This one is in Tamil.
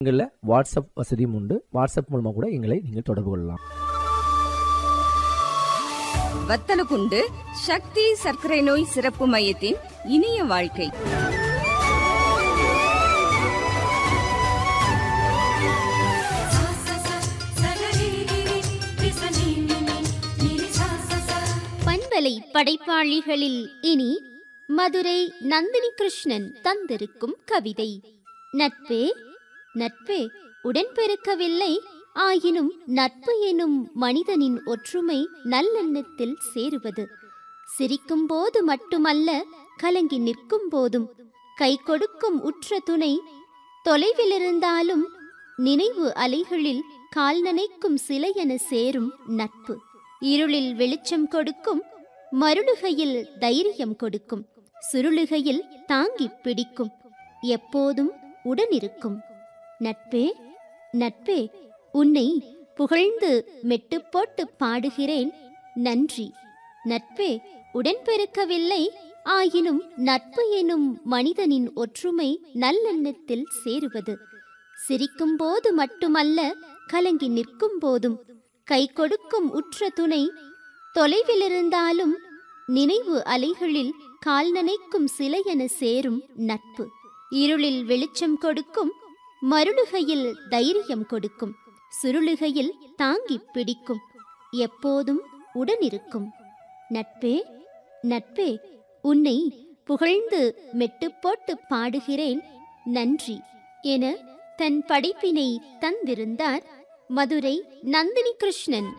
எங்களில் வாட்ஸ்அப் வசதியும் உண்டு வாட்ஸ்அப் மூலமாக கூட எங்களை நீங்கள் தொடர்பு கொள்ளலாம் வத்தலகுண்டு சக்தி சர்க்கரை நோய் சிறப்பு மையத்தின் இனிய வாழ்க்கை பண்பலை படைப்பாளிகளில் இனி மதுரை நந்தினி கிருஷ்ணன் தந்திருக்கும் கவிதை நட்பே நட்பே உடன்பெருக்கவில்லை ஆயினும் நட்பு எனும் மனிதனின் ஒற்றுமை நல்லெண்ணத்தில் சேருவது சிரிக்கும் போது மட்டுமல்ல கலங்கி நிற்கும் போதும் கை கொடுக்கும் உற்ற துணை தொலைவிலிருந்தாலும் நினைவு அலைகளில் கால் நனைக்கும் சிலையென சேரும் நட்பு இருளில் வெளிச்சம் கொடுக்கும் மருளுகையில் தைரியம் கொடுக்கும் சுருளுகையில் தாங்கிப் பிடிக்கும் எப்போதும் உடனிருக்கும் நட்பே நட்பே உன்னை புகழ்ந்து மெட்டு போட்டு பாடுகிறேன் நன்றி நட்பே உடன்பெருக்கவில்லை ஆயினும் நட்பு எனும் மனிதனின் ஒற்றுமை நல்லெண்ணத்தில் சேருவது சிரிக்கும் போது மட்டுமல்ல கலங்கி நிற்கும் போதும் கை கொடுக்கும் உற்ற துணை தொலைவிலிருந்தாலும் நினைவு அலைகளில் கால் நனைக்கும் சிலையென சேரும் நட்பு இருளில் வெளிச்சம் கொடுக்கும் மருளுகையில் தைரியம் கொடுக்கும் சுருளுகையில் தாங்கிப் பிடிக்கும் எப்போதும் உடனிருக்கும் நட்பே நட்பே உன்னை புகழ்ந்து மெட்டு போட்டு பாடுகிறேன் நன்றி என தன் படைப்பினை தந்திருந்தார் மதுரை நந்தினி கிருஷ்ணன்